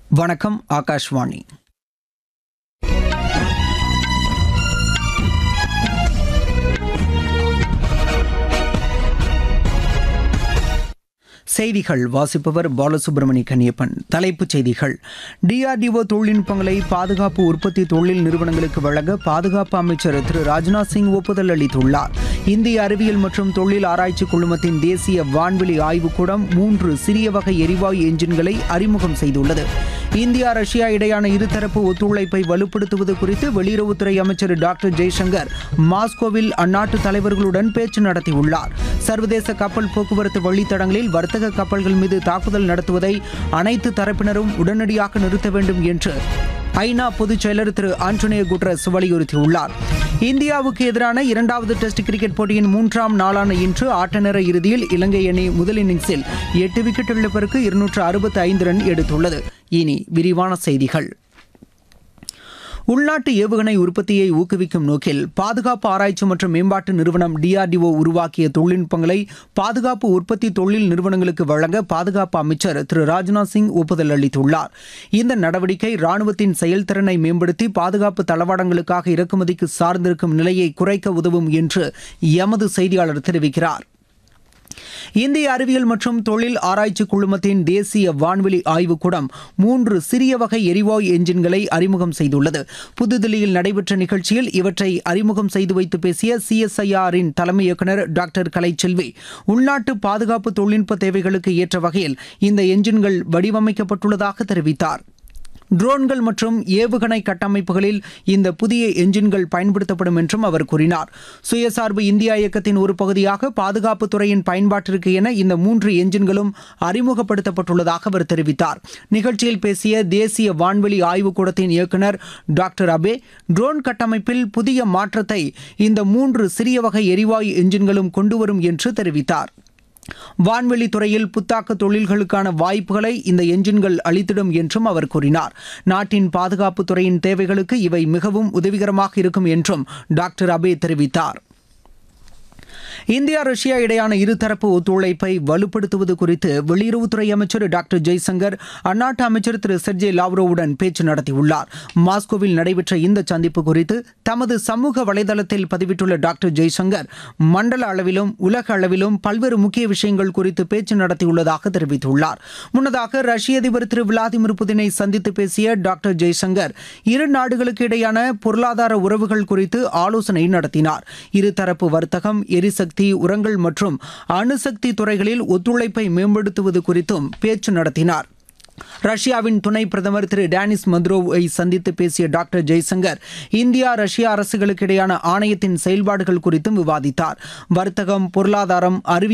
வணக்கம் ஆகாஷ்வாணி செய்திகள் வாசிப்பவர் பாலசுப்ரமணி கன்னியப்பன் தலைப்புச் செய்திகள் டிஆர்டிஓ தொழில்நுட்பங்களை பாதுகாப்பு உற்பத்தி தொழில் நிறுவனங்களுக்கு வழங்க பாதுகாப்பு அமைச்சர் திரு ராஜ்நாத் சிங் ஒப்புதல் அளித்துள்ளார் இந்திய அறிவியல் மற்றும் தொழில் ஆராய்ச்சி குழுமத்தின் தேசிய வான்வெளி ஆய்வுக்கூடம் மூன்று சிறிய வகை எரிவாயு என்ஜின்களை அறிமுகம் செய்துள்ளது இந்தியா ரஷ்யா இடையான இருதரப்பு ஒத்துழைப்பை வலுப்படுத்துவது குறித்து வெளியுறவுத்துறை அமைச்சர் டாக்டர் ஜெய்சங்கர் மாஸ்கோவில் அந்நாட்டு தலைவர்களுடன் பேச்சு நடத்தியுள்ளார் சர்வதேச கப்பல் போக்குவரத்து வழித்தடங்களில் வர்த்தக கப்பல்கள் மீது தாக்குதல் நடத்துவதை அனைத்து தரப்பினரும் உடனடியாக நிறுத்த வேண்டும் என்று ஐநா பொதுச் செயலர் திரு ஆண்டோனியோ குட்ரஸ் வலியுறுத்தியுள்ளார் இந்தியாவுக்கு எதிரான இரண்டாவது டெஸ்ட் கிரிக்கெட் போட்டியின் மூன்றாம் நாளான இன்று ஆட்ட நேர இறுதியில் இலங்கை அணி முதல் இன்னிங்ஸில் எட்டு விக்கெட் இழப்பிற்கு இருநூற்று அறுபத்தி ஐந்து ரன் எடுத்துள்ளது இனி விரிவான செய்திகள் உள்நாட்டு ஏவுகணை உற்பத்தியை ஊக்குவிக்கும் நோக்கில் பாதுகாப்பு ஆராய்ச்சி மற்றும் மேம்பாட்டு நிறுவனம் டிஆர்டிஓ உருவாக்கிய தொழில்நுட்பங்களை பாதுகாப்பு உற்பத்தி தொழில் நிறுவனங்களுக்கு வழங்க பாதுகாப்பு அமைச்சர் திரு ராஜ்நாத் சிங் ஒப்புதல் அளித்துள்ளார் இந்த நடவடிக்கை ராணுவத்தின் செயல்திறனை மேம்படுத்தி பாதுகாப்பு தளவாடங்களுக்காக இறக்குமதிக்கு சார்ந்திருக்கும் நிலையை குறைக்க உதவும் என்று எமது செய்தியாளர் தெரிவிக்கிறார் இந்திய அறிவியல் மற்றும் தொழில் ஆராய்ச்சி குழுமத்தின் தேசிய வான்வெளி ஆய்வுக்கூடம் மூன்று சிறிய வகை எரிவாயு என்ஜின்களை அறிமுகம் செய்துள்ளது புதுதில்லியில் நடைபெற்ற நிகழ்ச்சியில் இவற்றை அறிமுகம் செய்து வைத்து பேசிய சிஎஸ்ஐஆரின் தலைமை இயக்குநர் டாக்டர் கலைச்செல்வி உள்நாட்டு பாதுகாப்பு தொழில்நுட்ப தேவைகளுக்கு ஏற்ற வகையில் இந்த என்ஜின்கள் வடிவமைக்கப்பட்டுள்ளதாக தெரிவித்தார் ட்ரோன்கள் மற்றும் ஏவுகணை கட்டமைப்புகளில் இந்த புதிய என்ஜின்கள் பயன்படுத்தப்படும் என்றும் அவர் கூறினார் சுயசார்பு இந்தியா இயக்கத்தின் ஒரு பகுதியாக பாதுகாப்பு துறையின் பயன்பாட்டிற்கு என இந்த மூன்று என்ஜின்களும் அறிமுகப்படுத்தப்பட்டுள்ளதாக அவர் தெரிவித்தார் நிகழ்ச்சியில் பேசிய தேசிய வான்வெளி ஆய்வுக்கூடத்தின் இயக்குநர் டாக்டர் அபே ட்ரோன் கட்டமைப்பில் புதிய மாற்றத்தை இந்த மூன்று சிறிய வகை எரிவாயு என்ஜின்களும் கொண்டுவரும் என்று தெரிவித்தார் வான்வெளி துறையில் புத்தாக்க தொழில்களுக்கான வாய்ப்புகளை இந்த என்ஜின்கள் அளித்திடும் என்றும் அவர் கூறினார் நாட்டின் பாதுகாப்பு துறையின் தேவைகளுக்கு இவை மிகவும் உதவிகரமாக இருக்கும் என்றும் டாக்டர் அபே தெரிவித்தார் இந்தியா ரஷ்யா இடையான இருதரப்பு ஒத்துழைப்பை வலுப்படுத்துவது குறித்து வெளியுறவுத்துறை அமைச்சர் டாக்டர் ஜெய்சங்கர் அந்நாட்டு அமைச்சர் திரு செர்ஜே லாவ்ரோவுடன் பேச்சு நடத்தியுள்ளார் மாஸ்கோவில் நடைபெற்ற இந்த சந்திப்பு குறித்து தமது சமூக வலைதளத்தில் பதிவிட்டுள்ள டாக்டர் ஜெய்சங்கர் மண்டல அளவிலும் உலக அளவிலும் பல்வேறு முக்கிய விஷயங்கள் குறித்து பேச்சு நடத்தியுள்ளதாக தெரிவித்துள்ளார் முன்னதாக ரஷ்ய அதிபர் திரு விளாடிமிர் புதினை சந்தித்து பேசிய டாக்டர் ஜெய்சங்கர் இரு நாடுகளுக்கு இடையான பொருளாதார உறவுகள் குறித்து ஆலோசனை நடத்தினார் இருதரப்பு வர்த்தகம் எரிசக்தி உரங்கள் மற்றும் அணுசக்தி துறைகளில் ஒத்துழைப்பை மேம்படுத்துவது குறித்தும் பேச்சு நடத்தினார் ரஷ்யாவின் துணை பிரதமர் திரு டேனிஸ் மந்த்ரோவை சந்தித்து பேசிய டாக்டர் ஜெய்சங்கர் இந்தியா ரஷ்யா அரசுகளுக்கு இடையான ஆணையத்தின் செயல்பாடுகள் குறித்தும் விவாதித்தார் வர்த்தகம் பொருளாதாரம் அறிவியல்